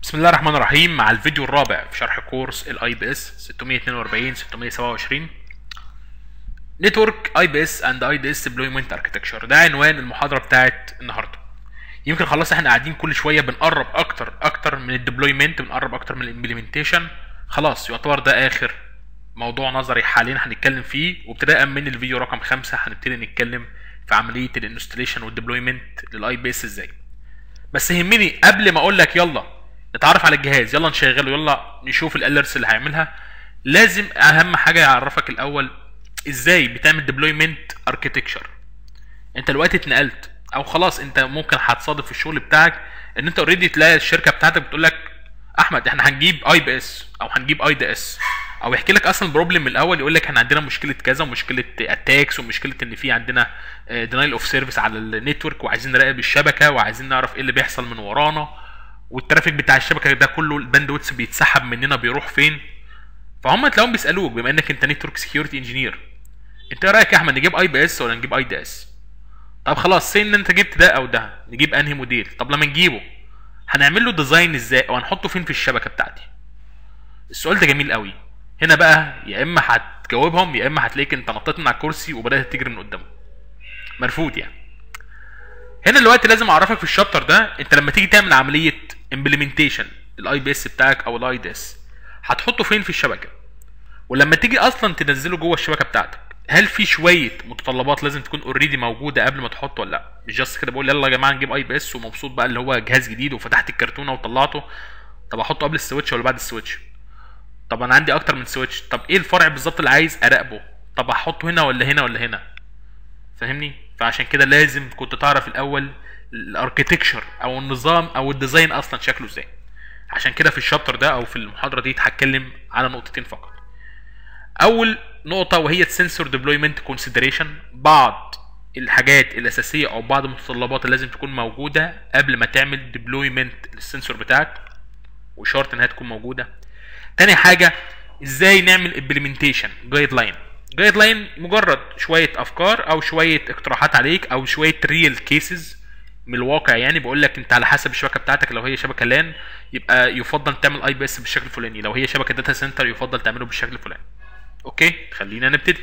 بسم الله الرحمن الرحيم مع الفيديو الرابع في شرح كورس الاي بي اس 642 627 نتورك اي بي اس اند اي دي اس ديبلويمنت اركتكتشر ده عنوان المحاضره بتاعت النهارده يمكن خلاص احنا قاعدين كل شويه بنقرب اكتر اكتر من الديبلويمنت بنقرب اكتر من الامبلمنتيشن خلاص يعتبر ده اخر موضوع نظري حاليا هنتكلم فيه وابتداء من الفيديو رقم خمسة هنبتدي نتكلم في عمليه الانستليشن والديبلويمنت للاي بي اس ازاي بس يهمني قبل ما اقول لك يلا نتعرف على الجهاز يلا نشغله يلا نشوف الاليرتس اللي هيعملها لازم اهم حاجه يعرفك الاول ازاي بتعمل ديبلويمنت اركتكتشر انت دلوقتي اتنقلت او خلاص انت ممكن هتصادف في الشغل بتاعك ان انت اوريدي تلاقي الشركه بتاعتك بتقول لك احمد احنا هنجيب اي بي اس او هنجيب اي دي اس او يحكي لك اصلا البروبلم من الاول يقول لك احنا عندنا مشكله كذا ومشكله اتاكس ومشكله ان في عندنا دينايل اوف سيرفيس على النتورك وعايزين نراقب الشبكه وعايزين نعرف ايه اللي بيحصل من ورانا والترافيك بتاع الشبكه ده كله الباندويتس بيتسحب مننا بيروح فين فهم تلاقيهم بيسالوك بما انك انت نتورك سكيورتي انجينير انت ايه رايك يا احمد نجيب اي بي اس ولا نجيب اي دي اس طب خلاص سين ان انت جبت ده او ده نجيب انهي موديل طب لما نجيبه هنعمل له ديزاين ازاي او هنحطه فين في الشبكه بتاعتي السؤال ده جميل قوي هنا بقى يا اما هتجاوبهم يا اما هتلاقيك انت نطيت من على الكرسي وبدات تجري من قدامه مرفوض يعني هنا دلوقتي لازم اعرفك في الشابتر ده انت لما تيجي تعمل عمليه امبلمنتيشن الاي بي اس بتاعك او الاي دي اس هتحطه فين في الشبكه ولما تيجي اصلا تنزله جوه الشبكه بتاعتك هل في شويه متطلبات لازم تكون اوريدي موجوده قبل ما تحطه ولا لا مش جاست كده بقول يلا يا جماعه نجيب اي بي اس ومبسوط بقى اللي هو جهاز جديد وفتحت الكرتونه وطلعته طب احطه قبل السويتش ولا بعد السويتش طب انا عندي اكتر من سويتش طب ايه الفرع بالظبط اللي عايز اراقبه طب احطه هنا ولا هنا ولا هنا فاهمني فعشان كده لازم كنت تعرف الاول الاركتكشر او النظام او الديزاين اصلا شكله ازاي عشان كده في الشابتر ده او في المحاضره دي هتكلم على نقطتين فقط اول نقطه وهي السنسور ديبلويمنت كونسيدريشن بعض الحاجات الاساسيه او بعض المتطلبات اللي لازم تكون موجوده قبل ما تعمل ديبلويمنت للسنسور بتاعك وشرط انها تكون موجوده تاني حاجه ازاي نعمل امبلمنتيشن جايد لاين جايد لاين مجرد شويه افكار او شويه اقتراحات عليك او شويه ريل كيسز من الواقع يعني بقول لك انت على حسب الشبكه بتاعتك لو هي شبكه لان يبقى يفضل تعمل اي بي اس بالشكل الفلاني لو هي شبكه داتا سنتر يفضل تعمله بالشكل الفلاني اوكي خلينا نبتدي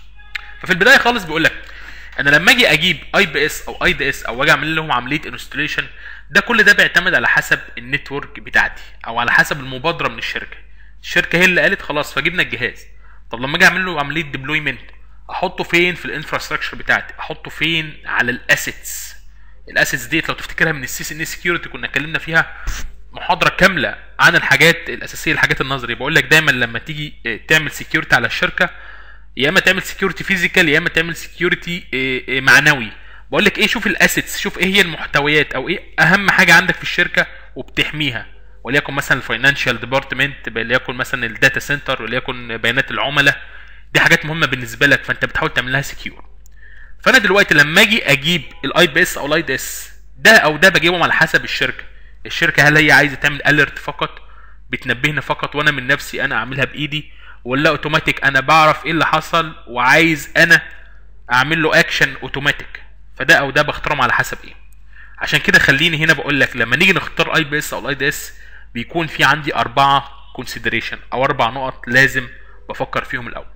ففي البدايه خالص بيقول لك انا لما اجي اجيب اي بي اس او اي دي اس او اجي اعمل لهم عمليه انستليشن ده كل ده بيعتمد على حسب النتورك بتاعتي او على حسب المبادره من الشركه الشركه هي اللي قالت خلاص فجبنا الجهاز طب لما اجي اعمل له عمليه ديبلويمنت احطه فين في الانفراستراكشر بتاعتي احطه فين على الاسيتس الاسيتس ديت لو تفتكرها من السي ان سكيورتي كنا اتكلمنا فيها محاضره كامله عن الحاجات الاساسيه الحاجات النظري بقول لك دايما لما تيجي تعمل سكيورتي على الشركه يا اما تعمل سكيورتي فيزيكال يا اما تعمل سكيورتي معنوي بقول لك ايه شوف الاسيتس شوف ايه هي المحتويات او ايه اهم حاجه عندك في الشركه وبتحميها وليكن مثلا الفاينانشال ديبارتمنت وليكن مثلا الداتا سنتر وليكن بيانات العملاء دي حاجات مهمه بالنسبه لك فانت بتحاول تعمل لها سكيور فانا دلوقتي لما اجي اجيب الاي بي اس او الاي دي اس ده او ده بجيبهم على حسب الشركه الشركه هل هي عايزه تعمل اليرت فقط بتنبهني فقط وانا من نفسي انا اعملها بايدي ولا اوتوماتيك انا بعرف ايه اللي حصل وعايز انا اعمل له اكشن اوتوماتيك فده او ده بختارهم على حسب ايه عشان كده خليني هنا بقول لك لما نيجي نختار اي بي اس او الاي دي اس بيكون في عندي أربعة كونسيدريشن أو أربع نقط لازم بفكر فيهم الأول.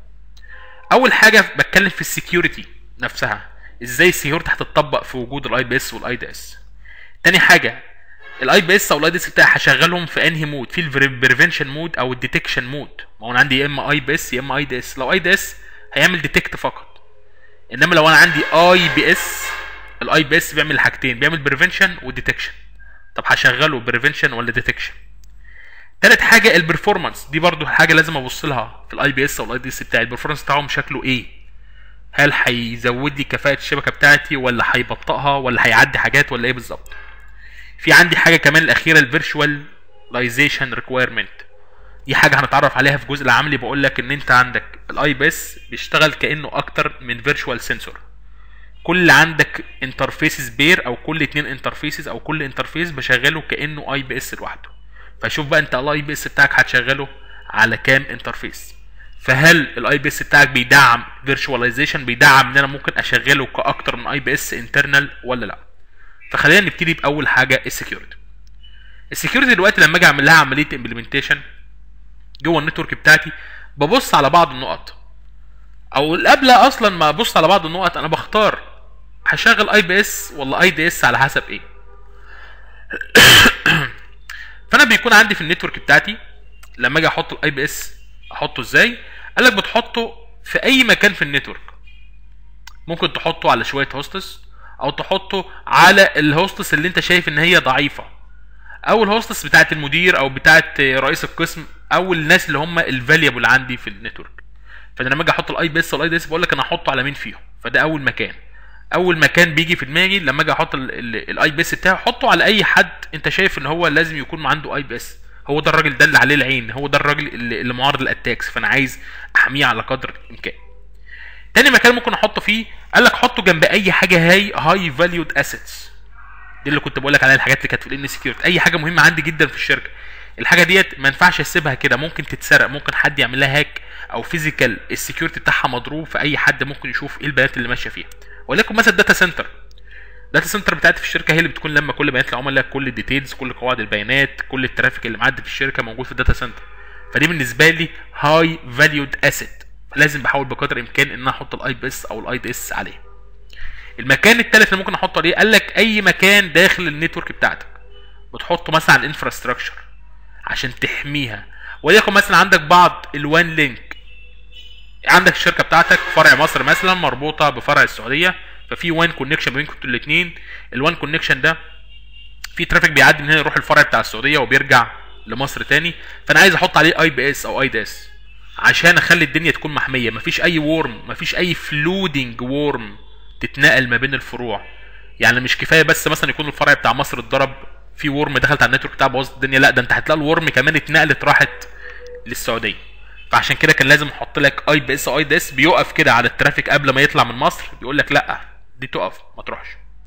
أول حاجة بتكلم في السكيورتي نفسها إزاي السكيورتي هتطبق في وجود الأي بي إس والأي دي إس. تاني حاجة الأي بي إس أو الأي دي إس بتاعي هشغلهم في أنهي مود؟ في البريفنشن مود أو الديتكشن مود. ما هو أنا عندي يا إما أي بي إس يا إما أي دي إس. لو أي دي إس هيعمل ديتكت فقط. إنما لو أنا عندي أي بي إس الأي بي إس بيعمل حاجتين بيعمل بريفنشن وديتكشن. طب هشغله بريفنشن ولا ديتكشن؟ تالت حاجه البرفورمانس دي برضو حاجه لازم ابص لها في الاي بي اس او الاي دي اس بتاعي البرفورمانس بتاعهم شكله ايه هل هيزود لي كفاءه الشبكه بتاعتي ولا هيبطئها ولا هيعدي حاجات ولا ايه بالظبط في عندي حاجه كمان الاخيره الفيرتشواليزيشن ريكويرمنت دي حاجه هنتعرف عليها في الجزء العملي بقول لك ان انت عندك الاي بي اس بيشتغل كانه اكتر من فيرتشوال سنسور كل عندك انترفيسز بير او كل اتنين انترفيسز او كل انترفيس بشغله كانه اي بي اس لوحده فشوف بقى انت الاي بي اس بتاعك هتشغله على كام انترفيس فهل الاي بي اس بتاعك بيدعم فيرتشواليزيشن بيدعم ان انا ممكن اشغله كاكتر من اي بي اس انترنال ولا لا فخلينا نبتدي باول حاجه السكيورتي السكيورتي دلوقتي لما اجي اعمل لها عمليه امبلمنتيشن جوه النتورك بتاعتي ببص على بعض النقط او قبل اصلا ما ابص على بعض النقط انا بختار هشغل اي بي اس ولا اي دي اس على حسب ايه فانا بيكون عندي في النتورك بتاعتي لما اجي احط الاي بي اس احطه ازاي قال لك بتحطه في اي مكان في النتورك ممكن تحطه على شويه هوستس او تحطه على الهوستس اللي انت شايف ان هي ضعيفه او الهوستس بتاعت المدير او بتاعت رئيس القسم او الناس اللي هم الفاليبل عندي في النتورك فانا لما اجي احط الاي بي اس والاي دي اس بقول لك انا هحطه على مين فيهم فده اول مكان اول مكان بيجي في دماغي لما اجي احط الاي بي اس بتاعي احطه على اي حد انت شايف ان هو لازم يكون عنده اي بي اس هو ده الراجل ده اللي عليه العين هو ده الراجل اللي, اللي معرض للاتاكس فانا عايز احميه على قدر الامكان تاني مكان ممكن احطه فيه قال لك حطه جنب اي حاجه هاي هاي فاليود اسيتس دي اللي كنت بقول لك عليها الحاجات اللي كانت في الان سكيورتي اي حاجه مهمه عندي جدا في الشركه الحاجه ديت ما ينفعش اسيبها كده ممكن تتسرق ممكن حد يعمل لها هاك او فيزيكال السكيورتي بتاعها مضروب فاي حد ممكن يشوف ايه البيانات اللي ماشيه فيها وليكن مثلا داتا سنتر الداتا سنتر بتاعتي في الشركه هي اللي بتكون لما كل بيانات العملاء كل الديتيلز كل قواعد البيانات كل الترافيك اللي معدي في الشركه موجود في الداتا سنتر فدي بالنسبه لي هاي فاليود اسيت لازم بحاول بقدر الامكان ان انا احط الاي بي اس او الاي دي اس عليه المكان الثالث اللي ممكن احطه عليه قال لك اي مكان داخل النتورك بتاعتك بتحطه مثلا على الانفراستراكشر عشان تحميها وليكن مثلا عندك بعض الوان لينك عندك الشركه بتاعتك فرع مصر مثلا مربوطه بفرع السعوديه ففي وان كونكشن بينكم انتوا الاثنين الوان كونكشن ده في ترافيك بيعدي من هنا يروح الفرع بتاع السعوديه وبيرجع لمصر تاني فانا عايز احط عليه اي بي اس او اي دي اس عشان اخلي الدنيا تكون محميه مفيش اي وورم مفيش اي فلودنج وورم تتنقل ما بين الفروع يعني مش كفايه بس مثلا يكون الفرع بتاع مصر اتضرب في ورم دخلت على النتورك بتاع بوظت الدنيا لا ده انت هتلاقي الورم كمان اتنقلت راحت للسعوديه فعشان كده كان لازم احط لك اي بي اس اي دي اس بيقف كده على الترافيك قبل ما يطلع من مصر بيقول لك لا دي تقف ما تروحش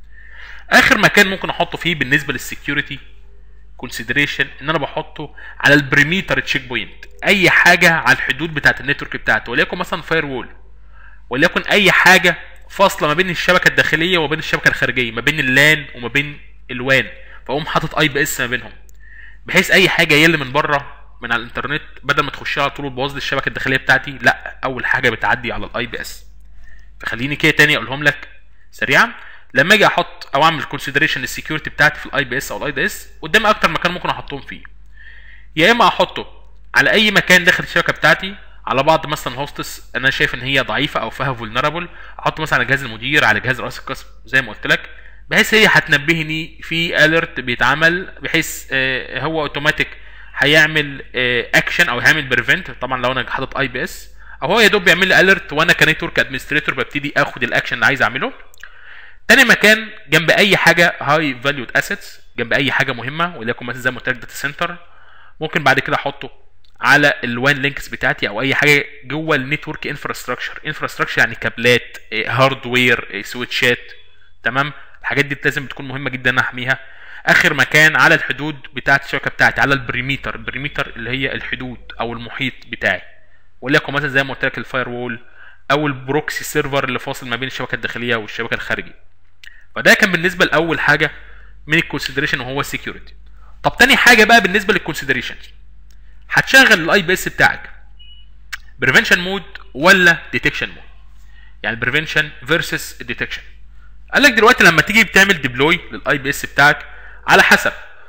اخر مكان ممكن احطه فيه بالنسبه للسكيورتي كونسيدريشن ان انا بحطه على البريميتر تشيك بوينت اي حاجه على الحدود بتاعه النتورك بتاعته وليكن مثلا فاير وول وليكن اي حاجه فاصله ما بين الشبكه الداخليه وما بين الشبكه الخارجيه ما بين اللان وما بين الوان فاقوم حاطط اي بي اس ما بينهم بحيث اي حاجه يلي من بره من على الانترنت بدل ما تخشها على طول وتبوظ لي الشبكه الداخليه بتاعتي لا اول حاجه بتعدي على الاي بي اس فخليني كده تاني اقولهم لك سريعا لما اجي احط او اعمل كونسيدريشن للسكيورتي بتاعتي في الاي بي اس او الاي دي اس قدامي اكتر مكان ممكن احطهم فيه يا اما احطه على اي مكان داخل الشبكه بتاعتي على بعض مثلا هوستس انا شايف ان هي ضعيفه او فيها فولنربل احط مثلا على جهاز المدير على جهاز رئيس القسم زي ما قلت لك بحيث هي هتنبهني في اليرت بيتعمل بحيث آه هو اوتوماتيك هيعمل آه اكشن او هيعمل بريفنت طبعا لو انا حاطط اي بي اس او هو يا دوب بيعمل لي اليرت وانا كنتورك ادمنستريتور ببتدي اخد الاكشن اللي عايز اعمله تاني مكان جنب اي حاجه هاي فاليود اسيتس جنب اي حاجه مهمه وليكن مثلا زي ما قلت لك داتا سنتر ممكن بعد كده احطه على الوان لينكس بتاعتي او اي حاجه جوه النتورك انفراستراكشر انفراستراكشر يعني كابلات هاردوير سويتشات تمام الحاجات دي لازم بتكون مهمه جدا ان احميها اخر مكان على الحدود بتاعه الشبكه بتاعتي على البريميتر البريميتر اللي هي الحدود او المحيط بتاعي وليكن مثلا زي ما قلت لك الفاير وول او البروكسي سيرفر اللي فاصل ما بين الشبكه الداخليه والشبكه الخارجيه فده كان بالنسبه لاول حاجه من الكونسيدريشن وهو السكيورتي طب تاني حاجه بقى بالنسبه للكونسيدريشن هتشغل الاي بي اس بتاعك بريفنشن مود ولا ديتكشن مود يعني بريفنشن فيرسس ديتكشن قال لك دلوقتي لما تيجي بتعمل ديبلوي للاي بي اس بتاعك على حسب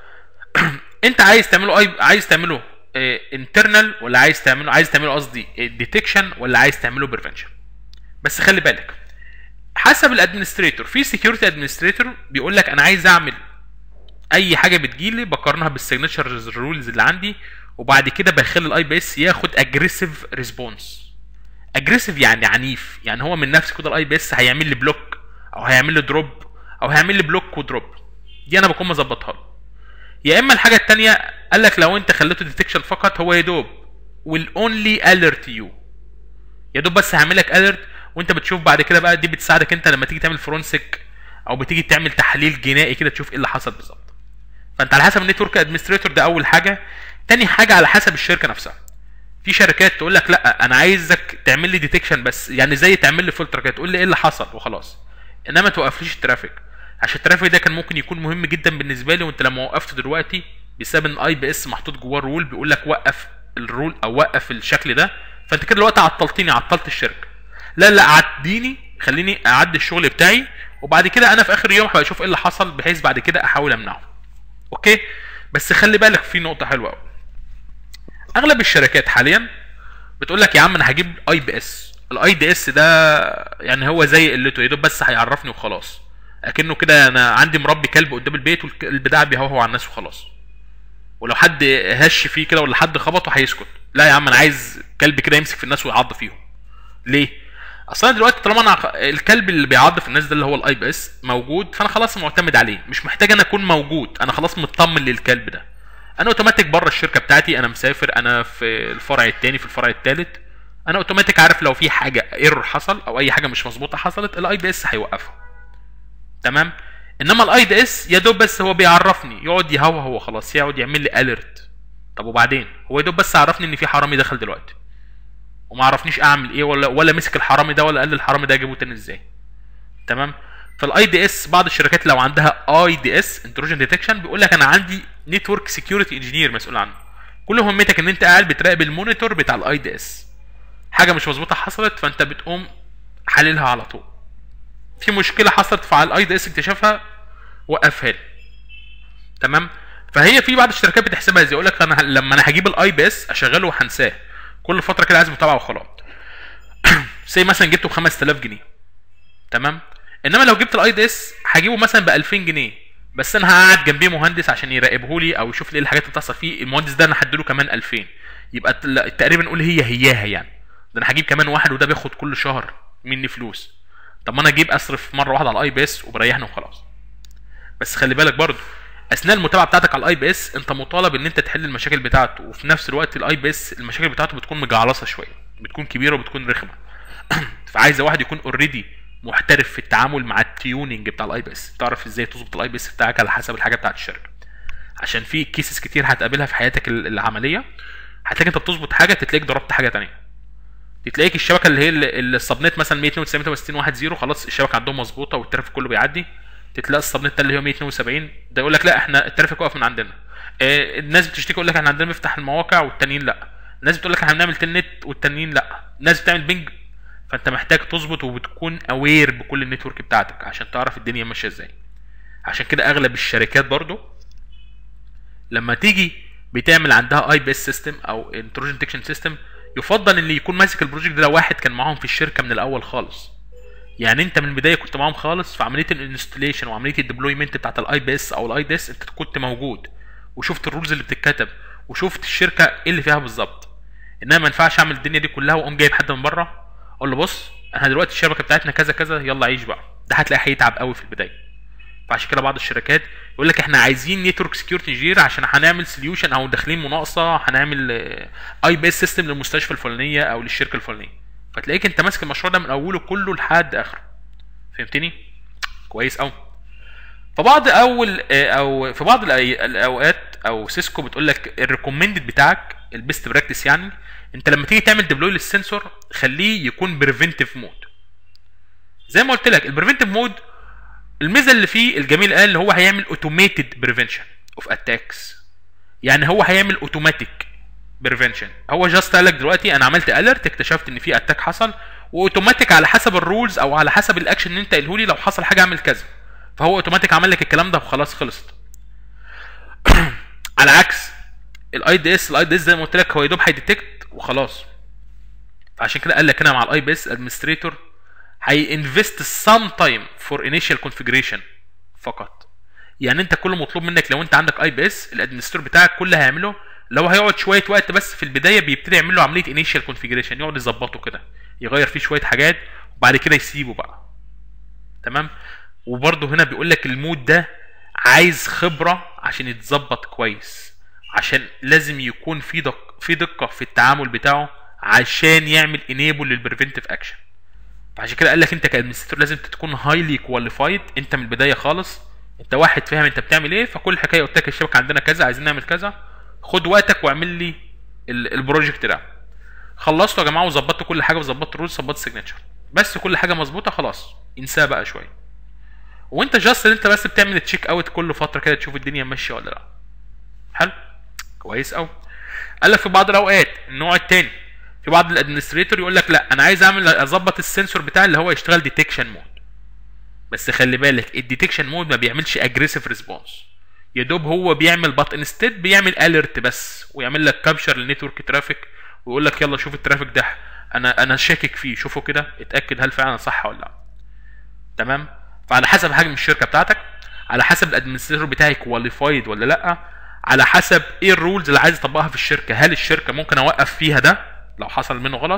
انت عايز تعمله اي عايز تعمله انترنال ولا عايز تعمله عايز تعمله قصدي ديتكشن ولا عايز تعمله بريفنشن بس خلي بالك حسب الادمنستريتور في سكيورتي ادمنستريتور بيقول لك انا عايز اعمل اي حاجه بتجيلي بقارنها بالسيجنتشرز رولز اللي عندي وبعد كده بخلي الاي بي اس ياخد اجريسيف ريسبونس اجريسيف يعني عنيف يعني هو من نفسه كده الاي بي اس هيعمل لي بلوك او هيعمل لي دروب او هيعمل لي بلوك ودروب دي انا بكون مظبطها له يا اما الحاجه الثانيه قال لك لو انت خليته ديتكشن فقط هو يا دوب will only alert you يا دوب بس هعمل لك alert وانت بتشوف بعد كده بقى دي بتساعدك انت لما تيجي تعمل فرونسك او بتيجي تعمل تحليل جنائي كده تشوف ايه اللي حصل بالظبط فانت على حسب النتورك ادمنستريتور ده اول حاجه تاني حاجه على حسب الشركه نفسها في شركات تقول لك لا انا عايزك تعمل لي ديتكشن بس يعني زي تعمل لي فلتر كده تقول لي ايه اللي حصل وخلاص انما توقفليش الترافيك عشان الترافيك ده كان ممكن يكون مهم جدا بالنسبه لي وانت لما وقفته دلوقتي بسبب ان اي بي اس محطوط جواه الرول بيقول لك وقف الرول او وقف الشكل ده فانت كده دلوقتي عطلتني عطلت الشركه لا لا عديني خليني اعدي الشغل بتاعي وبعد كده انا في اخر يوم هبقى اشوف ايه اللي حصل بحيث بعد كده احاول امنعه اوكي بس خلي بالك في نقطه حلوه قوي اغلب الشركات حاليا بتقول لك يا عم انا هجيب اي بي اس الاي دي اس ده يعني هو زي قلته يا دوب بس هيعرفني وخلاص اكنه كده انا عندي مربي كلب قدام البيت والكلب ده بيهوهو على الناس وخلاص ولو حد هش فيه كده ولا حد خبطه هيسكت لا يا عم انا عايز كلب كده يمسك في الناس ويعض فيهم ليه اصلا دلوقتي طالما انا الكلب اللي بيعض في الناس ده اللي هو الاي بي اس موجود فانا خلاص معتمد عليه مش محتاج انا اكون موجود انا خلاص مطمن للكلب ده انا اوتوماتيك بره الشركه بتاعتي انا مسافر انا في الفرع الثاني في الفرع الثالث انا اوتوماتيك عارف لو في حاجه ايرور حصل او اي حاجه مش مظبوطه حصلت الاي بي اس هيوقفها تمام انما الاي دي اس يا دوب بس هو بيعرفني يقعد يهوه هو خلاص يقعد يعمل لي اليرت طب وبعدين هو يا دوب بس عرفني ان في حرامي دخل دلوقتي وما عرفنيش اعمل ايه ولا ولا مسك الحرامي ده ولا قال لي الحرامي ده اجيبه تاني ازاي تمام فالاي دي اس بعض الشركات لو عندها اي دي اس انتروجن ديتكشن بيقول لك انا عندي نتورك سكيورتي انجينير مسؤول عنه كل مهمتك ان انت قاعد بتراقب المونيتور بتاع الاي دي اس حاجه مش مظبوطه حصلت فانت بتقوم حللها على طول في مشكله حصلت فعلى الاي دي اس اكتشفها وقفها لي تمام فهي في بعض الشركات بتحسبها ازاي يقول لك انا لما انا هجيب الاي بي اس اشغله وهنساه كل فتره كده عايز متابعه وخلاص زي مثلا جبته ب 5000 جنيه تمام انما لو جبت الاي دي اس هجيبه مثلا ب 2000 جنيه بس انا هقعد جنبيه مهندس عشان يراقبه لي او يشوف لي ايه الحاجات اللي بتحصل فيه المهندس ده انا هديله كمان 2000 يبقى تقريبا نقول هي هياها يعني ده انا هجيب كمان واحد وده بياخد كل شهر مني فلوس طب ما انا اجيب اصرف مره واحده على الاي بي اس وبريحنا وخلاص بس خلي بالك برضه اثناء المتابعه بتاعتك على الاي بي اس انت مطالب ان انت تحل المشاكل بتاعته وفي نفس الوقت الاي بي اس المشاكل بتاعته بتكون مجعلصه شويه بتكون كبيره وبتكون رخمه فعايزه واحد يكون اوريدي محترف في التعامل مع التيوننج بتاع الاي بي اس تعرف ازاي تظبط الاي بي اس بتاعك على حسب الحاجه بتاعت الشركه عشان في كيسز كتير هتقابلها في حياتك العمليه هتلاقي انت بتظبط حاجه تتلاقيك ضربت حاجه تانية تلاقيك الشبكه اللي هي السبنت مثلا 192 خلاص الشبكه عندهم مظبوطه والترافيك كله بيعدي تتلاقي السبنت اللي هو 172 ده يقول لك لا احنا الترافيك واقف من عندنا آه الناس بتشتكي يقول لك احنا عندنا بنفتح المواقع والتانيين لا الناس بتقول لك احنا بنعمل تلنت والتانيين لا الناس بتعمل بينج فانت محتاج تظبط وبتكون اوير بكل النتورك بتاعتك عشان تعرف الدنيا ماشيه ازاي عشان كده اغلب الشركات برضو لما تيجي بتعمل عندها اي بي اس سيستم او انتروجن ديتكشن سيستم يفضل ان يكون ماسك البروجكت ده واحد كان معاهم في الشركه من الاول خالص يعني انت من البدايه كنت معاهم خالص في عمليه الانستليشن وعمليه الديبلويمنت بتاعت الاي بي اس او الاي دي اس انت كنت موجود وشفت الرولز اللي بتتكتب وشفت الشركه ايه اللي فيها بالظبط انما ما ينفعش اعمل الدنيا دي كلها واقوم جايب حد من بره اقول له بص احنا دلوقتي الشبكه بتاعتنا كذا كذا يلا عيش بقى ده هتلاقيه هيتعب قوي في البدايه فعشان كده بعض الشركات يقول لك احنا عايزين نتورك سكيورتي انجينير عشان هنعمل سوليوشن او داخلين مناقصه هنعمل اي بي اس سيستم للمستشفى الفلانيه او للشركه الفلانيه فتلاقيك انت ماسك المشروع ده من اوله كله لحد اخره فهمتني كويس قوي فبعض اول او في بعض الاوقات او سيسكو بتقول لك الريكومندد بتاعك البيست براكتس يعني انت لما تيجي تعمل ديبلوي للسنسور خليه يكون بريفنتيف مود زي ما قلت لك البريفنتيف مود الميزه اللي فيه الجميل قال اللي هو هيعمل اوتوميتد بريفنشن اوف اتاكس يعني هو هيعمل اوتوماتيك بريفنشن هو جاست قال لك دلوقتي انا عملت اليرت اكتشفت ان في اتاك حصل واوتوماتيك على حسب الرولز او على حسب الاكشن اللي انت قايله لي لو حصل حاجه اعمل كذا فهو اوتوماتيك عمل لك الكلام ده وخلاص خلصت على عكس الاي دي اس الاي دي اس زي ما قلت لك هو يا دوب هيديتكت وخلاص فعشان كده قال لك هنا مع الاي بي اس ادمنستريتور هينفست سام تايم فور انيشال كونفيجريشن فقط يعني انت كل مطلوب منك لو انت عندك اي بي اس الادمنستريتور بتاعك كل اللي هيعمله لو هيقعد شويه وقت بس في البدايه بيبتدي يعمل له عمليه انيشال كونفيجريشن يقعد يظبطه كده يغير فيه شويه حاجات وبعد كده يسيبه بقى تمام وبرده هنا بيقول لك المود ده عايز خبره عشان يتظبط كويس عشان لازم يكون في دق في دقه في التعامل بتاعه عشان يعمل انيبل للبريفنتيف اكشن فعشان كده قال لك انت كادمنستريتور لازم تكون هايلي كواليفايد انت من البدايه خالص انت واحد فاهم انت بتعمل ايه فكل حكايه قلت لك الشبكه عندنا كذا عايزين نعمل كذا خد وقتك واعمل لي البروجكت ده خلصتوا يا جماعه وظبطتوا كل حاجه وظبطت الرولز ظبطت السيجنتشر بس كل حاجه مظبوطه خلاص انساه بقى شويه وانت جاست انت بس بتعمل تشيك اوت كل فتره كده تشوف الدنيا ماشيه ولا لا حلو كويس قوي قال لك في بعض الاوقات النوع الثاني في بعض الادمنستريتور يقول لك لا انا عايز اعمل اظبط السنسور بتاعي اللي هو يشتغل ديتكشن مود بس خلي بالك الديتكشن مود ما بيعملش اجريسيف ريسبونس يا دوب هو بيعمل بط انستيد بيعمل اليرت بس ويعمل لك كابشر للنتورك ترافيك ويقول لك يلا شوف الترافيك ده انا انا شاكك فيه شوفه كده اتاكد هل فعلا صح ولا لا تمام فعلى حسب حجم الشركه بتاعتك على حسب الادمنستريتور بتاعي كواليفايد ولا لا على حسب ايه الرولز اللي عايز اطبقها في الشركه هل الشركه ممكن اوقف فيها ده لو حصل منه غلط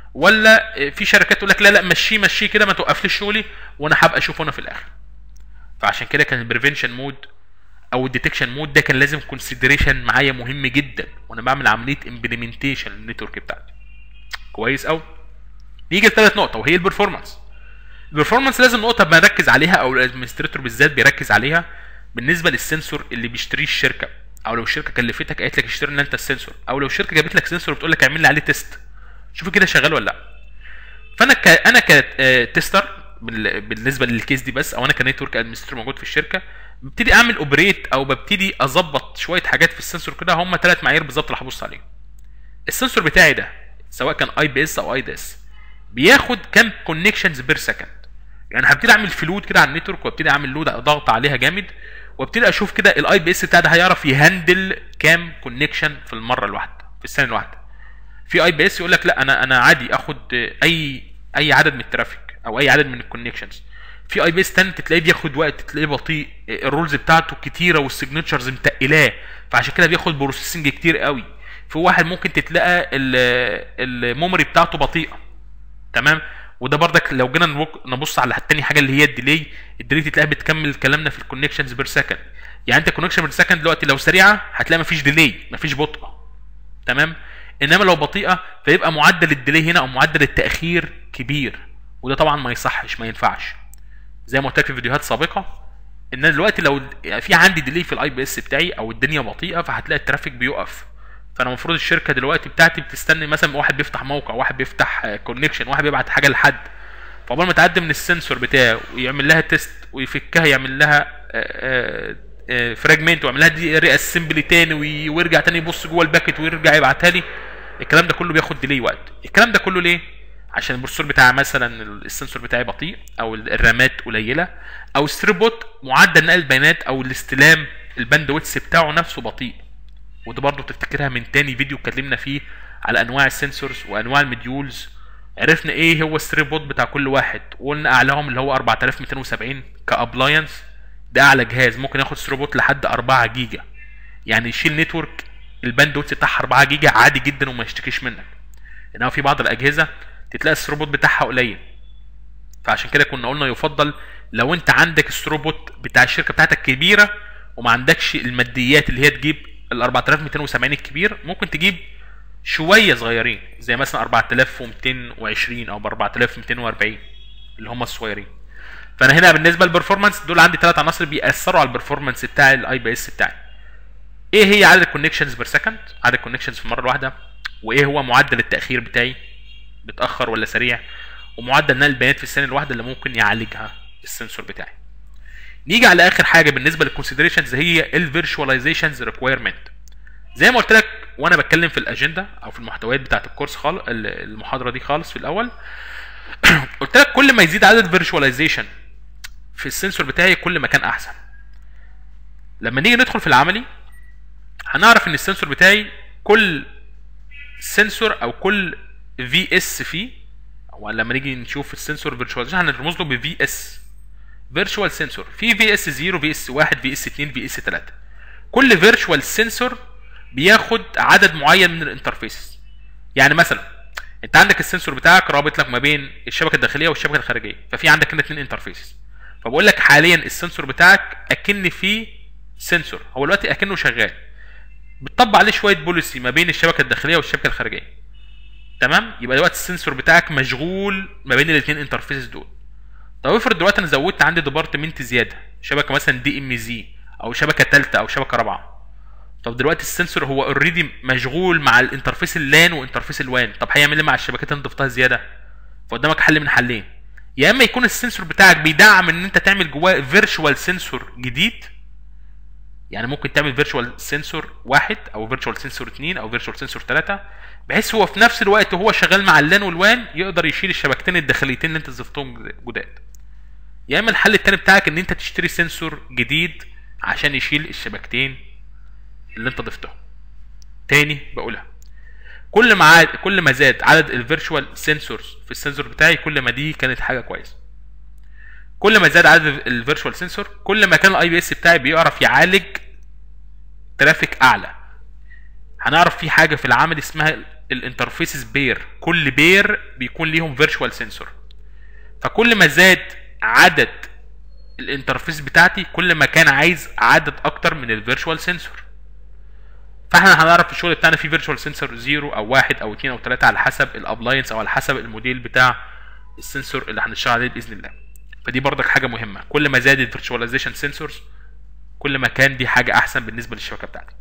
ولا في شركات تقول لك لا لا مشيه مشيه كده ما توقفليش شغلي وانا هبقى اشوفه انا في الاخر فعشان كده كان البريفنشن مود او الديتكشن مود ده كان لازم كونسيدريشن معايا مهم جدا وانا بعمل عمليه امبلمنتيشن للنتورك بتاعتي كويس قوي نيجي لثالث نقطه وهي البرفورمانس البرفورمانس لازم نقطه بركز عليها او الادمنستريتور بالذات بيركز عليها بالنسبه للسنسور اللي بيشتريه الشركه او لو الشركه كلفتك قالت لك اشتري لنا انت السنسور او لو الشركه جابت لك سنسور بتقول لك اعمل لي عليه تيست شوف كده شغال ولا لا فانا ك... انا كتستر بالنسبه للكيس دي بس او انا كنتورك ادمنستريتور موجود في الشركه ببتدي اعمل اوبريت او ببتدي اظبط شويه حاجات في السنسور كده هم ثلاث معايير بالظبط اللي هبص عليهم السنسور بتاعي ده سواء كان اي بي اس او اي دي اس بياخد كام كونكشنز بير سكند يعني هبتدي اعمل فلود كده على النتورك وابتدي اعمل لود ضغط عليها جامد وابتدي اشوف كده الاي بي اس بتاع ده هيعرف يهندل كام كونكشن في المره الواحده في الثانيه الواحده في اي بي اس يقول لك لا انا انا عادي اخد اي اي عدد من الترافيك او اي عدد من الكونكشنز في اي بي اس تاني تلاقيه بياخد وقت تلاقيه بطيء الرولز بتاعته كتيره والسيجنتشرز متقلاه فعشان كده بياخد بروسيسنج كتير قوي في واحد ممكن تتلاقى الميموري بتاعته بطيئه تمام وده بردك لو جينا نبص على التاني حاجه اللي هي الديلي الديلي تلاقيها بتكمل كلامنا في الكونكشنز بير سكند يعني انت الكونكشن بير سكند دلوقتي لو سريعه هتلاقي مفيش ديلي مفيش بطء تمام انما لو بطيئه فيبقى معدل الديلي هنا او معدل التاخير كبير وده طبعا ما يصحش ما ينفعش زي ما قلت لك في فيديوهات سابقه ان انا دلوقتي لو في عندي ديلي في الاي بي اس بتاعي او الدنيا بطيئه فهتلاقي الترافيك بيقف فانا المفروض الشركه دلوقتي بتاعتي بتستني مثلا واحد بيفتح موقع واحد بيفتح كونكشن واحد بيبعت حاجه لحد فقبل ما تعدي من السنسور بتاعه ويعمل لها تيست ويفكها يعمل لها فراجمنت ويعمل لها دي ري اسمبلي تاني ويرجع تاني يبص جوه الباكت ويرجع يبعتها لي الكلام ده كله بياخد ديلي وقت الكلام ده كله ليه عشان البروسيسور بتاع مثلا السنسور بتاعي بطيء او الرامات قليله او الستريبوت معدل نقل البيانات او الاستلام الباند ويتس بتاعه نفسه بطيء وده برضه تفتكرها من تاني فيديو اتكلمنا فيه على انواع السنسورز وانواع المديولز عرفنا ايه هو الستريبوت بتاع كل واحد وقلنا اعلاهم اللي هو 4270 كابلاينس ده اعلى جهاز ممكن ياخد ستريبوت لحد 4 جيجا يعني يشيل نتورك الباند ويتس بتاعها 4 جيجا عادي جدا وما يشتكيش منك انما في بعض الاجهزه تتلاقي الثروبوت بتاعها قليل فعشان كده كنا قلنا يفضل لو انت عندك الثروبوت بتاع الشركه بتاعتك كبيره وما عندكش الماديات اللي هي تجيب ال 4270 الكبير ممكن تجيب شويه صغيرين زي مثلا 4220 او ب 4240 اللي هم الصغيرين فانا هنا بالنسبه للبرفورمانس دول عندي ثلاث عناصر بيأثروا على البرفورمانس بتاع الاي بي اس بتاعي ايه هي عدد الكونكشنز بير سكند عدد الكونكشنز في المره الواحده وايه هو معدل التاخير بتاعي بتاخر ولا سريع ومعدل نقل البيانات في الثانيه الواحده اللي ممكن يعالجها السنسور بتاعي نيجي على اخر حاجه بالنسبه للكونسيدريشنز هي الفيرشواليزيشنز ريكويرمنت زي ما قلت لك وانا بتكلم في الاجنده او في المحتويات بتاعه الكورس خالص المحاضره دي خالص في الاول قلت لك كل ما يزيد عدد فيرشواليزيشن في السنسور بتاعي كل ما كان احسن لما نيجي ندخل في العملي هنعرف ان السنسور بتاعي كل سنسور او كل في اس فيه او لما نيجي نشوف السنسور فيرتشواليزيشن هنرمز له بفي اس فيرتشوال سنسور في في اس 0 في اس 1 في اس 2 في اس 3 كل فيرتشوال سنسور بياخد عدد معين من الانترفيسز يعني مثلا انت عندك السنسور بتاعك رابط لك ما بين الشبكه الداخليه والشبكه الخارجيه ففي عندك هنا اثنين انترفيسز فبقول لك حاليا السنسور بتاعك اكن فيه سنسور هو دلوقتي اكنه شغال بتطبق عليه شويه بوليسي ما بين الشبكه الداخليه والشبكه الخارجيه تمام يبقى دلوقتي السنسور بتاعك مشغول ما بين الاثنين انترفيسز دول طب افرض دلوقتي انا زودت عندي ديبارتمنت زياده شبكه مثلا دي ام زي او شبكه ثالثه او شبكه رابعه طب دلوقتي السنسور هو اوريدي مشغول مع الانترفيس اللان وانترفيس الوان طب هيعمل ايه مع الشبكات اللي ضفتها زياده فقدامك حل من حلين يا اما يكون السنسور بتاعك بيدعم ان انت تعمل جواه فيرتشوال سنسور جديد يعني ممكن تعمل فيرتشوال سنسور واحد او فيرتشوال سنسور اثنين او فيرتشوال سنسور ثلاثه بحيث هو في نفس الوقت وهو شغال مع اللان والوان يقدر يشيل الشبكتين الداخليتين اللي انت ضفتهم جداد يا اما الحل التاني بتاعك ان انت تشتري سنسور جديد عشان يشيل الشبكتين اللي انت ضفتهم تاني بقولها كل ما عاد كل ما زاد عدد الفيرتشوال سنسورز في السنسور بتاعي كل ما دي كانت حاجه كويسه كل ما زاد عدد الفيرتشوال سنسور كل ما كان الاي بي اس بتاعي بيعرف يعالج ترافيك اعلى هنعرف في حاجه في العمل اسمها الانترفيسز بير كل بير بيكون ليهم فيرتشوال سنسور فكل ما زاد عدد الانترفيس بتاعتي كل ما كان عايز عدد اكتر من الفيرتشوال سنسور فاحنا هنعرف في الشغل بتاعنا في فيرتشوال سنسور زيرو او واحد او اثنين او ثلاثه على حسب الابلاينس او على حسب الموديل بتاع السنسور اللي هنشتغل عليه باذن الله فدي برضك حاجه مهمه كل ما زاد الفيرتشواليزيشن سنسورز كل ما كان دي حاجه احسن بالنسبه للشبكه بتاعتي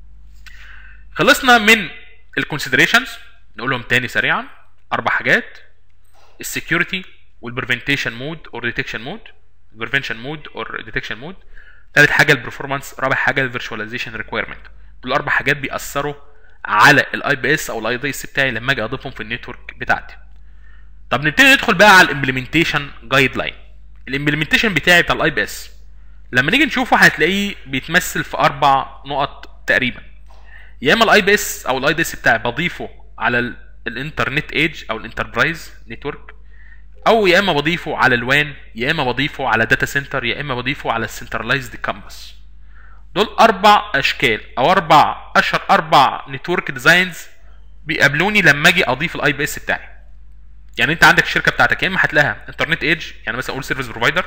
خلصنا من الكونسيدريشنز نقولهم تاني سريعا اربع حاجات السكيورتي والبريفنتيشن مود اور ديتكشن مود بريفنشن مود اور ديتكشن مود ثالث حاجه البرفورمانس رابع حاجه الفيرتشواليزيشن ريكويرمنت دول اربع حاجات بيأثروا على الاي بي اس او الاي دي اس بتاعي لما اجي اضيفهم في النتورك بتاعتي طب نبتدي ندخل بقى على الامبلمنتيشن جايد لاين الامبلمنتيشن بتاعي بتاع الاي بي اس لما نيجي نشوفه هتلاقيه بيتمثل في اربع نقط تقريبا يا اما الاي بي اس او الاي دي اس بتاعي بضيفه على ال- الانترنت ايدج او الانتربرايز نتورك او يا اما بضيفه على الوان يا اما بضيفه على داتا سنتر يا اما بضيفه على السنترلايزد كامبس دول اربع اشكال او اربع اشهر اربع نتورك ديزاينز بيقابلوني لما اجي اضيف الاي بي اس بتاعي يعني انت عندك الشركه بتاعتك يا اما هتلاقيها انترنت ايدج يعني مثلا اقول سيرفيس بروفايدر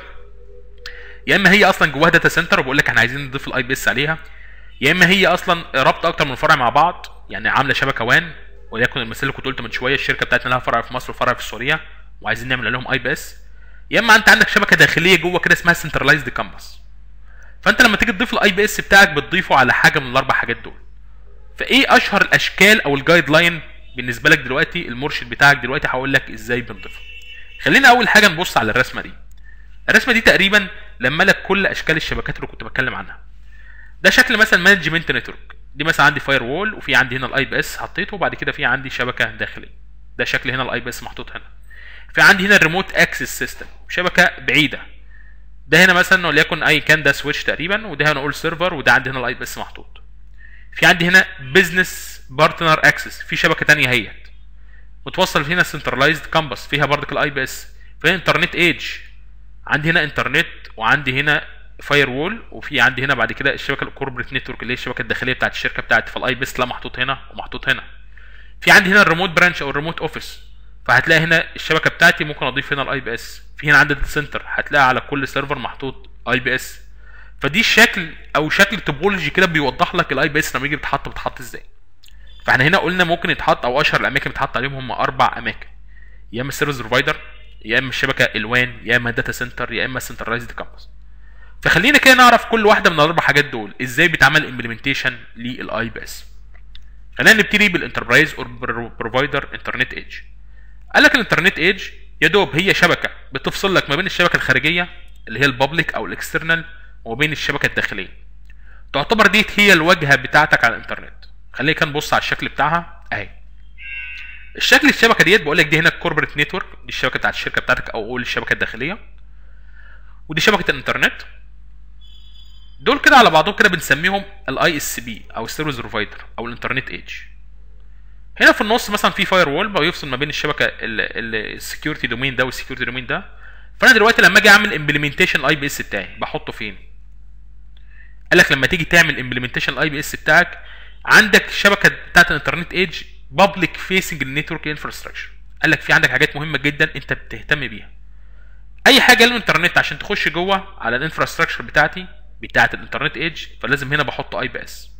يا اما هي اصلا جواها داتا سنتر وبقول لك احنا عايزين نضيف الاي بي اس عليها يا اما هي اصلا رابطه اكتر من فرع مع بعض يعني عامله شبكه وان وليكن المثال اللي كنت قلته من شويه الشركه بتاعتنا لها فرع في مصر وفرع في السعوديه وعايزين نعمل لهم اي بي اس يا اما انت عندك شبكه داخليه جوه كده اسمها سنترلايزد كامبس فانت لما تيجي تضيف الاي بي اس بتاعك بتضيفه على حاجه من الاربع حاجات دول فايه اشهر الاشكال او الجايد لاين بالنسبه لك دلوقتي المرشد بتاعك دلوقتي هقول لك ازاي بنضيفه خلينا اول حاجه نبص على الرسمه دي الرسمه دي تقريبا لما لك كل اشكال الشبكات اللي كنت بتكلم عنها ده شكل مثلا مانجمنت نتورك دي مثلا عندي فاير وول وفي عندي هنا الاي بي اس حطيته وبعد كده في عندي شبكه داخليه ده شكل هنا الاي بي اس محطوط هنا في عندي هنا الريموت اكسس سيستم شبكه بعيده ده هنا مثلا وليكن اي كان ده سويتش تقريبا وده هنا نقول سيرفر وده عندي هنا الاي بي اس محطوط في عندي هنا بزنس بارتنر اكسس في شبكه تانية اهيت متوصل هنا سنترلايزد كامبس فيها برضك الاي بي اس في انترنت ايدج عندي هنا انترنت وعندي هنا فاير وول وفي عندي هنا بعد كده الشبكه الكوربريت نتورك اللي هي الشبكه الداخليه بتاعت الشركه بتاعتي فالاي بي اس لا محطوط هنا ومحطوط هنا في عندي هنا الريموت برانش او الريموت اوفيس فهتلاقي هنا الشبكه بتاعتي ممكن اضيف هنا الاي بي اس في هنا عندي داتا سنتر هتلاقي على كل سيرفر محطوط اي بي اس فدي الشكل او شكل توبولوجي كده بيوضح لك الاي بي اس لما يجي بيتحط بيتحط ازاي فاحنا هنا قلنا ممكن يتحط او اشهر الاماكن بيتحط عليهم هم اربع اماكن يا اما السيرفيس بروفايدر يا اما الشبكه الوان يا اما الداتا سنتر يا اما السنترلايزد كامبس فخلينا كده نعرف كل واحده من الاربع حاجات دول ازاي بيتعمل امبلمنتيشن للاي بي اس خلينا نبتدي بالانتربرايز اور بروفايدر انترنت ايدج قال لك الانترنت ايدج يا دوب هي شبكه بتفصل لك ما بين الشبكه الخارجيه اللي هي البابليك او الاكسترنال وما بين الشبكه الداخليه تعتبر ديت هي الواجهه بتاعتك على الانترنت خلينا كده نبص على الشكل بتاعها اهي الشكل الشبكه ديت بقول لك دي هنا الكوربريت نتورك دي الشبكه بتاعت الشركه بتاعتك او قول الشبكه الداخليه ودي شبكه الانترنت دول كده على بعضهم كده بنسميهم الاي اس بي او السيرفيس بروفايدر او الانترنت ايدج هنا في النص مثلا في فاير وول بيفصل ما بين الشبكه السكيورتي دومين ده والسكيورتي دومين ده فانا دلوقتي لما اجي اعمل امبلمنتيشن الاي بي اس بتاعي بحطه فين قال لك لما تيجي تعمل امبلمنتيشن الاي بي اس بتاعك عندك الشبكه بتاعت الانترنت ايدج بابليك فيسنج النتورك انفراستراكشر قال لك في عندك حاجات مهمه جدا انت بتهتم بيها اي حاجه للانترنت عشان تخش جوه على الانفراستراكشر بتاعتي بتاعت الانترنت ايدج فلازم هنا بحط اي بي اس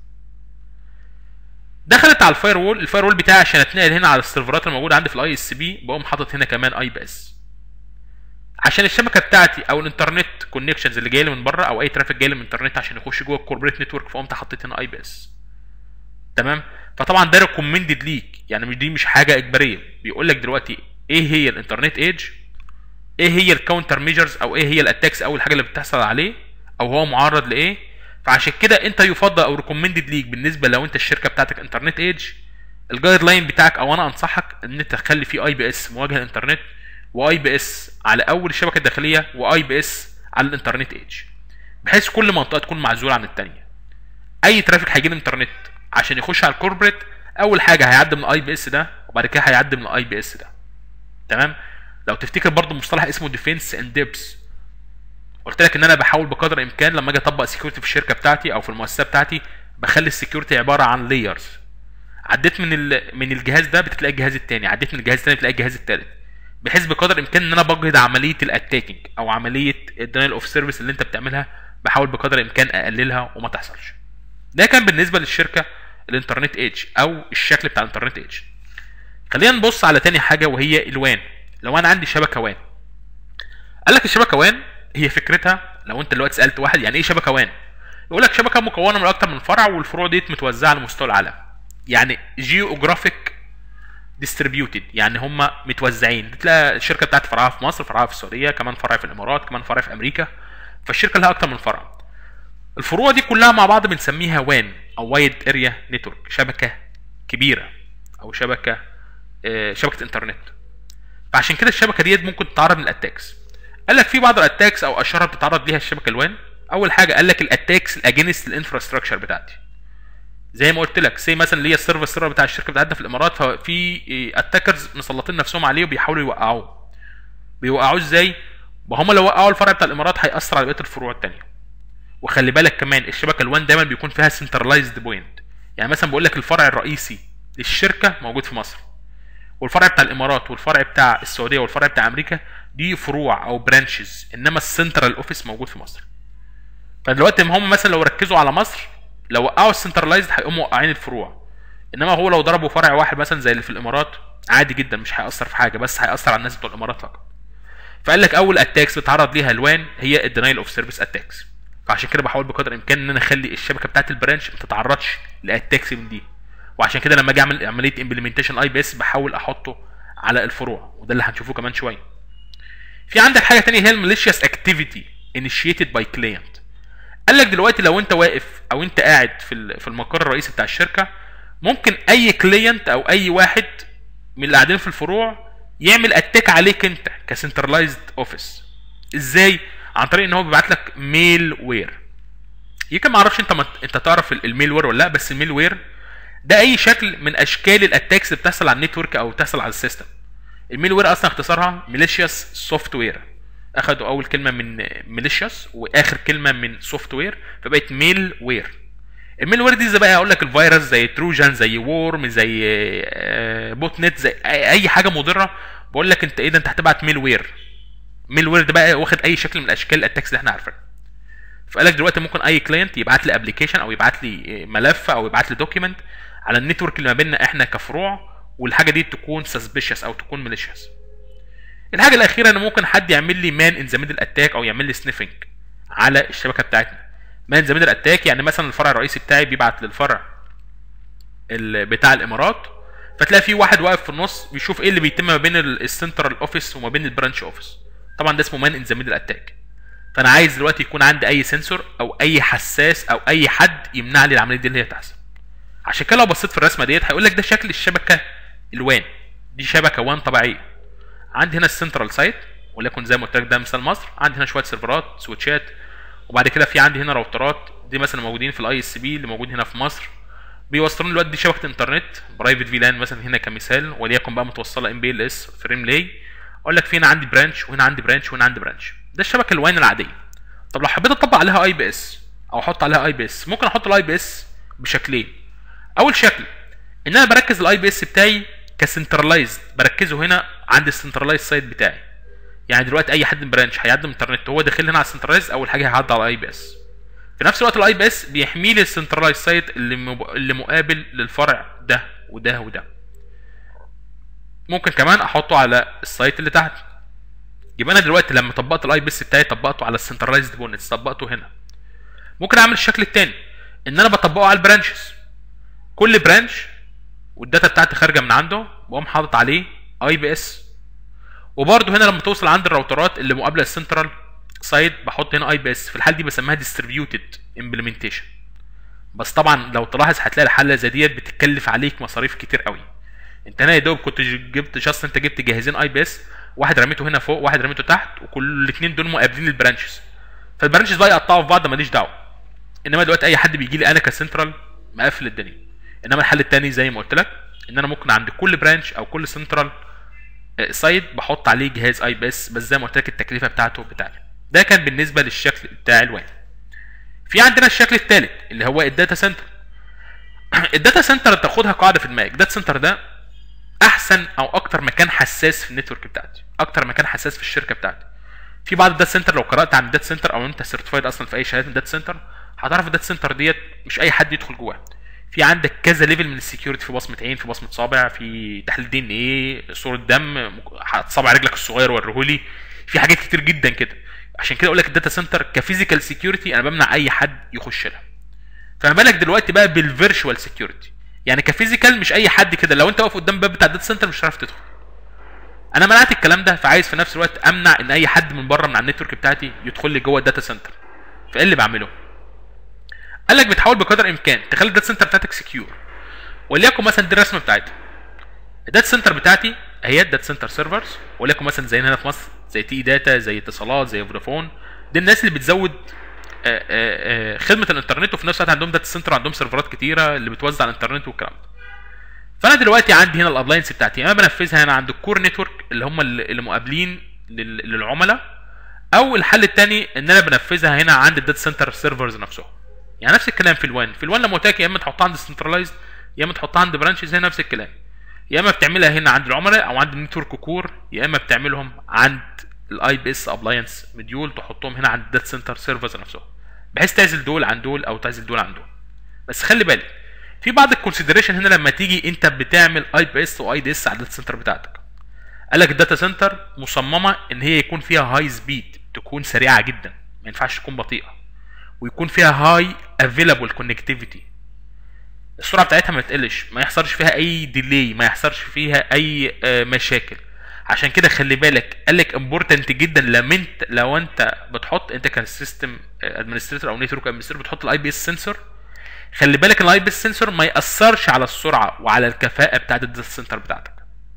دخلت على الفاير وول الفاير وول بتاعي عشان اتنقل هنا على السيرفرات الموجوده عندي في الاي اس بي بقوم حاطط هنا كمان اي بي اس عشان الشبكه بتاعتي او الانترنت كونكشنز اللي جايه لي من بره او اي ترافيك جاي لي من الانترنت عشان يخش جوه الكوربريت نتورك فقمت حطيت هنا اي بي اس تمام فطبعا ده ريكومندد ليك يعني مش دي مش حاجه اجباريه بيقول لك دلوقتي ايه هي الانترنت ايدج ايه هي الكاونتر ميجرز او ايه هي الاتاكس اول حاجه اللي بتحصل عليه او هو معرض لايه فعشان كده انت يفضل او ريكومندد ليك بالنسبه لو انت الشركه بتاعتك انترنت ايدج الجايد لاين بتاعك او انا انصحك ان انت تخلي فيه اي بي اس مواجهه الانترنت واي بي اس على اول الشبكه الداخليه واي بي اس على الانترنت ايدج بحيث كل منطقه تكون معزوله عن الثانيه اي ترافيك هيجي الانترنت عشان يخش على الكوربريت اول حاجه هيعدي من الاي بي اس ده وبعد كده هيعدي من الاي بي اس ده تمام لو تفتكر برضو مصطلح اسمه ديفنس اند ديبس قلت لك ان انا بحاول بقدر الامكان لما اجي اطبق سكيورتي في الشركه بتاعتي او في المؤسسه بتاعتي بخلي السكيورتي عباره عن لايرز عديت من ال... من الجهاز ده بتلاقي الجهاز الثاني عديت من الجهاز الثاني بتلاقي الجهاز الثالث بحيث بقدر الامكان ان انا بجهد عمليه الاتاكينج او عمليه الدينايل اوف سيرفيس اللي انت بتعملها بحاول بقدر الامكان اقللها وما تحصلش ده كان بالنسبه للشركه الانترنت ايدج او الشكل بتاع الانترنت ايدج خلينا نبص على تاني حاجه وهي الوان لو انا عندي شبكه وان قال لك الشبكه وان هي فكرتها لو انت دلوقتي سالت واحد يعني ايه شبكه وان يقول لك شبكه مكونه من اكتر من فرع والفروع ديت متوزعه على مستوى العالم يعني جيوغرافيك ديستريبيوتد يعني هم متوزعين تلاقي الشركه بتاعت فرعها في مصر فرعها في السعوديه كمان فرع في الامارات كمان فرع في امريكا فالشركه لها اكتر من فرع الفروع دي كلها مع بعض بنسميها وان او وايد اريا نتورك شبكه كبيره او شبكه آه، شبكه انترنت فعشان كده الشبكه ديت ممكن تتعرض للاتاكس قال لك في بعض الاتاكس او اشهرها بتتعرض ليها الشبكه الوان اول حاجه قال لك الاتاكس الاجينست الانفراستراكشر بتاعتي زي ما قلت لك سي مثلا اللي هي السيرفر سيرفر بتاع الشركه بتاعتنا في الامارات ففي اتاكرز مسلطين نفسهم عليه وبيحاولوا يوقعوه بيوقعوه ازاي وهم لو وقعوا الفرع بتاع الامارات هيأثر على بقيه الفروع التانية وخلي بالك كمان الشبكه الوان دايما بيكون فيها سنترلايزد بوينت يعني مثلا بقول لك الفرع الرئيسي للشركه موجود في مصر والفرع بتاع الامارات والفرع بتاع السعوديه والفرع بتاع امريكا دي فروع او برانشز انما السنترال اوفيس موجود في مصر فدلوقتي هم مثلا لو ركزوا على مصر لو وقعوا السنترلايزد هيقوموا واقعين الفروع انما هو لو ضربوا فرع واحد مثلا زي اللي في الامارات عادي جدا مش هيأثر في حاجه بس هيأثر على الناس بتوع الامارات فقط فقال لك اول اتاكس بتعرض ليها الوان هي الدينايل اوف سيرفيس اتاكس فعشان كده بحاول بقدر الامكان ان انا اخلي الشبكه بتاعت البرانش ما تتعرضش لاتاكس من دي وعشان كده لما اجي اعمل عمليه امبلمنتيشن اي بي اس بحاول احطه على الفروع وده اللي هنشوفه كمان شويه في عندك حاجه تانية هي الماليشيوس اكتيفيتي انيشيتد باي كلاينت قال لك دلوقتي لو انت واقف او انت قاعد في ال- في المقر الرئيسي بتاع الشركه ممكن اي كلاينت او اي واحد من اللي قاعدين في الفروع يعمل اتاك عليك انت كسنترلايزد اوفيس ازاي عن طريق ان هو بيبعت لك ميل وير يمكن ما اعرفش انت مت... انت تعرف ال- الميل وير ولا لا بس الميل وير ده اي شكل من اشكال الاتاكس اللي بتحصل على النتورك او بتحصل على السيستم الميل وير اصلا اختصارها ميليشيوس سوفت وير اخدوا اول كلمه من ميليشيوس واخر كلمه من سوفت وير فبقت ميل وير الميل وير دي زي بقى اقول لك الفيروس زي تروجان زي وورم زي آه، بوت نت زي اي أي حاجه مضره بقول لك انت ايه ده انت هتبعت ميل وير ميل وير ده بقى واخد اي شكل من اشكال الاتاكس اللي احنا عارفينها فقال لك دلوقتي ممكن اي كلاينت يبعت لي ابلكيشن او يبعت لي ملف او يبعت لي دوكيمنت على النتورك اللي ما بيننا احنا كفروع والحاجه دي تكون سسبيشس او تكون ماليشيوس الحاجه الاخيره ان ممكن حد يعمل لي مان ان ذا ميدل اتاك او يعمل لي سنيفنج على الشبكه بتاعتنا مان ذا ميدل اتاك يعني مثلا الفرع الرئيسي بتاعي بيبعت للفرع ال- بتاع الامارات فتلاقي في واحد واقف في النص بيشوف ايه اللي بيتم ما بين ال- السنترال اوفيس وما بين البرانش اوفيس طبعا ده اسمه مان ان ذا ميدل اتاك فانا عايز دلوقتي يكون عندي اي سنسور او اي حساس او اي حد يمنع لي العمليه دي اللي هي تحصل عشان كده لو بصيت في الرسمه ديت هيقول لك ده شكل الشبكه الوان دي شبكه وان طبيعيه عندي هنا السنترال سايت وليكن زي ما قلت لك ده مثال مصر عندي هنا شويه سيرفرات سويتشات وبعد كده في عندي هنا راوترات دي مثلا موجودين في الاي اس بي اللي موجود هنا في مصر بيوصلون دلوقتي دي شبكه انترنت برايفت في لان مثلا هنا كمثال وليكن بقى متوصله ام بي ال اس فريم لاي اقول لك في هنا عندي برانش وهنا عندي برانش وهنا عندي برانش ده الشبكه الوان العاديه طب لو حبيت اطبق عليها اي بي اس او احط عليها اي بي اس ممكن احط الاي بي اس بشكلين اول شكل ان انا بركز الاي بي اس بتاعي كسنترلايزد بركزه هنا عند السنترلايز سايت بتاعي يعني دلوقتي اي حد من برانش هيعدي من الانترنت هو داخل هنا على السنترلايز اول حاجه هيعدي على الاي بي اس في نفس الوقت الاي بي اس بيحمي لي السنترلايز سايت اللي مب... اللي مقابل للفرع ده وده وده ممكن كمان احطه على السايت اللي تحت يبقى انا دلوقتي لما طبقت الاي بي اس بتاعي طبقته على السنترلايزد بونتس طبقته هنا ممكن اعمل الشكل الثاني ان انا بطبقه على البرانشز كل برانش والداتا بتاعتي خارجه من عنده بقوم حاطط عليه اي بي اس وبرده هنا لما توصل عند الراوترات اللي مقابله السنترال سايد بحط هنا اي بي اس في الحاله دي بسميها ديستريبيوتد امبلمنتيشن بس طبعا لو تلاحظ هتلاقي الحله زي ديت بتتكلف عليك مصاريف كتير قوي انت هنا يا دوب كنت ج- جبت جاست انت جبت جاهزين اي بي اس واحد رميته هنا فوق واحد رميته تحت وكل الاثنين دول مقابلين البرانشز فالبرانشز بقى يقطعوا في بعض ماليش دعوه انما دلوقتي اي حد بيجي لي انا كسنترال مقفل الدنيا انما الحل الثاني زي ما قلت لك ان انا ممكن عند كل برانش او كل سنترال سايد بحط عليه جهاز اي بي اس بس زي ما قلت لك التكلفه بتاعته بتاعتي ده كان بالنسبه للشكل بتاع الوان في عندنا الشكل الثالث اللي هو الداتا سنتر الداتا سنتر تاخدها قاعده في دماغك الداتا سنتر ده احسن او اكتر مكان حساس في النتورك بتاعتي اكتر مكان حساس في الشركه بتاعتي في بعض الداتا سنتر لو قرات عن الداتا سنتر او انت سيرتيفايد اصلا في اي شهاده من الداتا سنتر هتعرف الداتا سنتر ديت مش اي حد يدخل جواها في عندك كذا ليفل من السكيورتي في بصمه عين في بصمه صابع في تحليل دي ان ايه صوره دم ممكن- صابع رجلك الصغير وريهولي في حاجات كتير جدا كده عشان كده اقول لك الداتا سنتر كفيزيكال سكيورتي انا بمنع اي حد يخش لها فما بالك دلوقتي بقى بالفيرشوال سكيورتي يعني كفيزيكال مش اي حد كده لو انت واقف قدام الباب بتاع الداتا سنتر مش هتعرف تدخل انا منعت الكلام ده فعايز في نفس الوقت امنع ان اي حد من بره من على النتورك بتاعتي يدخل لي جوه الداتا سنتر فايه اللي بعمله قال لك بتحاول بقدر الامكان تخلي الداتا سنتر بتاعتك سكيور وليكن مثلا دي الرسمه بتاعتها الداتا سنتر بتاعتي هي الداتا سنتر سيرفرز وليكن مثلا زي هنا في مصر زي تي داتا زي اتصالات زي فودافون دي الناس اللي بتزود آه، آه، آه، خدمه الانترنت وفي نفس الوقت عندهم داتا سنتر وعندهم سيرفرات كتيره اللي بتوزع الانترنت والكلام ده فانا دلوقتي عندي هنا الابلاينس بتاعتي انا بنفذها هنا عند الكور نتورك اللي هم اللي اللي مقابلين لل- للعملاء او الحل الثاني ان انا بنفذها هنا عند الداتا سنتر سيرفرز نفسهم يعني نفس الكلام في الوان في الوان لما قلت لك يا اما تحطها عند سنترلايزد يا اما تحطها عند برانشز هنا نفس الكلام يا اما بتعملها هنا عند العملاء او عند النتورك كور يا اما بتعملهم عند الاي بي اس ابلاينس مديول تحطهم هنا عند الداتا سنتر سيرفرز نفسهم بحيث تعزل دول عن دول او تعزل دول عن دول بس خلي بالك في بعض الكونسيدريشن هنا لما تيجي انت بتعمل اي بي اس واي دي اس على الداتا سنتر بتاعتك قال لك الداتا سنتر مصممه ان هي يكون فيها هاي سبيد تكون سريعه جدا ما ينفعش تكون بطيئه ويكون فيها هاي افيلابل كونكتيفيتي السرعه بتاعتها ما تقلش ما يحصلش فيها اي ديلي ما يحصلش فيها اي آه، مشاكل عشان كده خلي بالك قال لك امبورتنت جدا لما انت لو انت بتحط انت كسيستم ادمنستريتور او نتورك ادمنستريتور بتحط الاي بي اس سنسور خلي بالك الاي بي اس سنسور ما ياثرش على السرعه وعلى الكفاءه بتاعت الداتا سنتر بتاعتك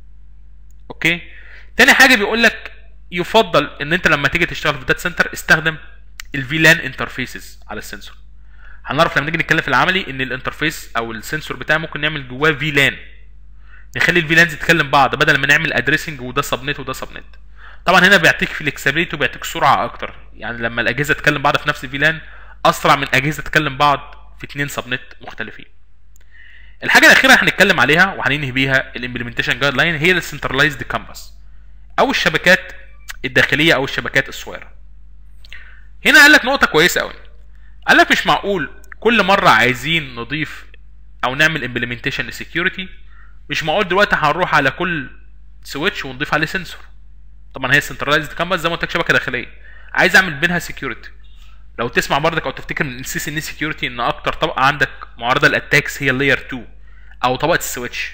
اوكي تاني حاجه بيقول لك يفضل ان انت لما تيجي تشتغل في الداتا سنتر استخدم الفيلان انترفيسز على السنسور هنعرف لما نيجي نتكلم في العملي ان الانترفيس او السنسور بتاعي ممكن نعمل جواه فيلان نخلي الفيلانز يتكلم بعض بدل ما نعمل ادريسنج وده سبنت وده سبنت طبعا هنا بيعطيك فليكسبيليتي وبيعطيك سرعه اكتر يعني لما الاجهزه تكلم بعض في نفس الفيلان اسرع من اجهزه تكلم بعض في اتنين سبنت مختلفين الحاجه الاخيره هنتكلم عليها وهننهي بيها الامبلمنتيشن جايد لاين هي السنترلايزد كامبس او الشبكات الداخليه او الشبكات الصغيره هنا قال لك نقطه كويسه قوي قال لك مش معقول كل مره عايزين نضيف او نعمل امبلمنتيشن للسكيورتي مش معقول دلوقتي هنروح على كل سويتش ونضيف عليه سنسور طبعا هي سنترلايزد كامبس زي ما قلت لك شبكه داخليه عايز اعمل بينها سكيورتي لو تسمع برضك او تفتكر من السي ان سكيورتي ان اكتر طبقه عندك معرضه للاتاكس هي اللاير 2 او طبقه السويتش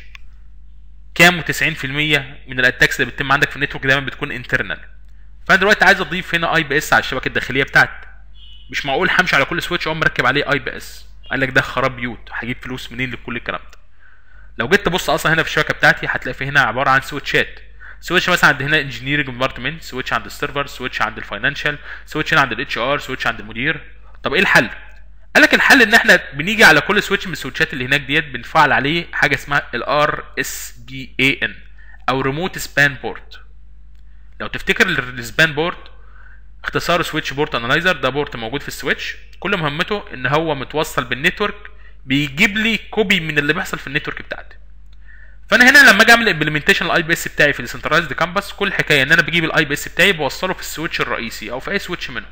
كام و90% من الاتاكس اللي بتتم عندك في النتورك دايما بتكون انترنال فانا دلوقتي عايز اضيف هنا اي بي اس على الشبكه الداخليه بتاعتي مش معقول همشي على كل سويتش اقوم مركب عليه اي بي اس قال لك ده خراب بيوت هجيب فلوس منين لكل الكلام ده لو جيت تبص اصلا هنا في الشبكه بتاعتي هتلاقي في هنا عباره عن سويتشات سويتش مثلا عند هنا انجينيرنج ديبارتمنت سويتش عند السيرفر سويتش عند الفاينانشال سويتش هنا عند الاتش ار سويتش عند المدير طب ايه الحل قال لك الحل ان احنا بنيجي على كل سويتش من السويتشات اللي هناك ديت بنفعل عليه حاجه اسمها الار اس بي اي ان او ريموت سبان بورت لو تفتكر السبان بورت اختصار سويتش بورت انالايزر ده بورت موجود في السويتش كل مهمته ان هو متوصل بالنتورك بيجيب لي كوبي من اللي بيحصل في النتورك بتاعتي فانا هنا لما اجي اعمل امبلمنتيشن الاي بي اس بتاعي في السنترلايزد كامبس كل الحكايه ان انا بجيب الاي بي اس بتاعي بوصله في السويتش الرئيسي او في اي سويتش منهم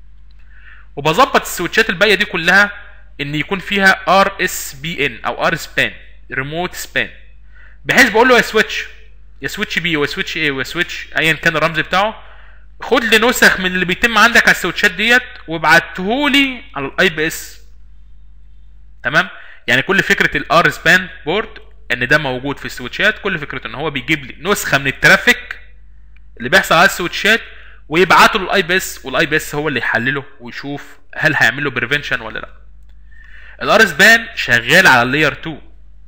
وبظبط السويتشات الباقيه دي كلها ان يكون فيها ار اس بي ان او ار سبان ريموت سبان بحيث بقول له يا سويتش يا سويتش بي ويا سويتش ايه ويا سويتش ايا كان الرمز بتاعه خد لي نسخ من اللي بيتم عندك على السويتشات ديت وابعته لي على الاي بي اس تمام يعني كل فكره الار سبان بورد ان ده موجود في السويتشات كل فكرته ان هو بيجيب لي نسخه من الترافيك اللي بيحصل على السويتشات ويبعتوا للاي بي اس والاي بي اس هو اللي يحلله ويشوف هل هيعمل له بريفنشن ولا لا الار اس بان شغال على اللاير 2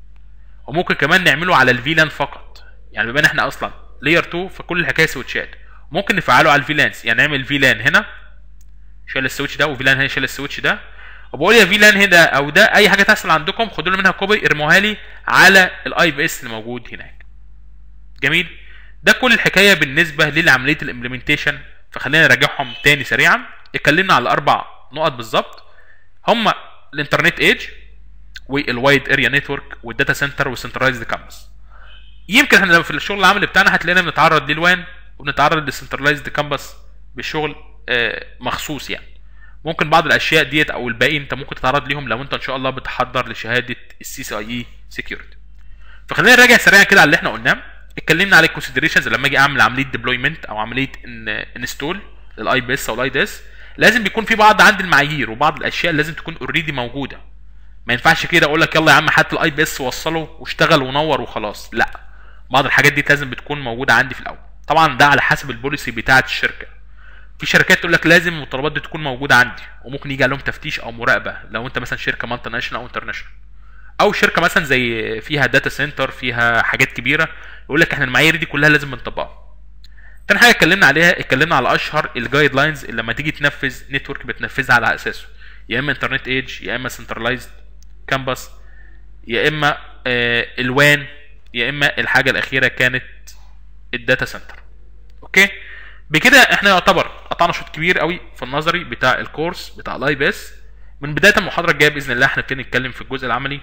وممكن كمان نعمله على الفيلان فقط يعني بما ان احنا اصلا لاير 2 فكل الحكايه سويتشات ممكن نفعله على الفيلانس يعني نعمل فيلان هنا شال السويتش ده وفيلان هنا شال السويتش ده وبقول يا فيلان هنا او ده اي حاجه تحصل عندكم خدوا لي منها كوبي ارموها لي على الاي بي اس اللي موجود هناك جميل ده كل الحكايه بالنسبه لعمليه الامبلمنتيشن فخلينا نراجعهم تاني سريعا اتكلمنا على اربع نقط بالظبط هم الانترنت ايج والوايد اريا نتورك والداتا سنتر والسنترلايزد كامبس يمكن احنا لو في الشغل العملي بتاعنا هتلاقينا بنتعرض للوان وبنتعرض للسنترلايزد كامبس بالشغل آه، مخصوص يعني ممكن بعض الاشياء ديت او الباقي انت ممكن تتعرض ليهم لو انت ان شاء الله بتحضر لشهاده السي سي اي اي سكيورتي فخلينا نراجع سريعا كده على اللي احنا قلناه اتكلمنا على الكونسيدريشنز لما اجي اعمل عمليه ديبلويمنت او عمليه انستول للاي بي اس او الاي دي اس لازم بيكون في بعض عند المعايير وبعض الاشياء لازم تكون اوريدي موجوده ما ينفعش كده اقول لك يلا يا عم هات الاي بي اس وصله واشتغل ونور وخلاص لا بعض الحاجات دي لازم بتكون موجوده عندي في الاول طبعا ده على حسب البوليسي بتاعه الشركه في شركات تقول لك لازم المتطلبات دي تكون موجوده عندي وممكن يجي عليهم تفتيش او مراقبه لو انت مثلا شركه مالتي ناشونال او انترناشونال او شركه مثلا زي فيها داتا سنتر فيها حاجات كبيره يقول لك احنا المعايير دي كلها لازم نطبقها تاني حاجه اتكلمنا عليها اتكلمنا على اشهر الجايد لاينز اللي لما تيجي تنفذ نتورك بتنفذها على اساسه يا اما انترنت ايدج يا اما سنترلايزد كامبس يا اما آه الوان يا اما الحاجه الاخيره كانت الداتا سنتر اوكي بكده احنا يعتبر قطعنا شوط كبير قوي في النظري بتاع الكورس بتاع الاي بي اس من بدايه المحاضره الجايه باذن الله احنا نبتدي نتكلم في الجزء العملي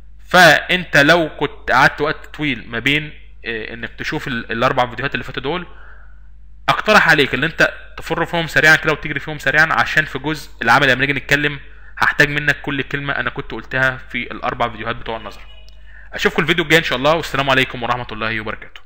فانت لو كنت قعدت وقت طويل ما بين اه انك تشوف ال- الاربع فيديوهات اللي فاتوا دول اقترح عليك ان انت تفر فيهم سريعا كده وتجري فيهم سريعا عشان في جزء العملي لما نيجي نتكلم هحتاج منك كل كلمه انا كنت قلتها في الاربع فيديوهات بتوع النظر اشوفكم الفيديو الجاي ان شاء الله والسلام عليكم ورحمه الله وبركاته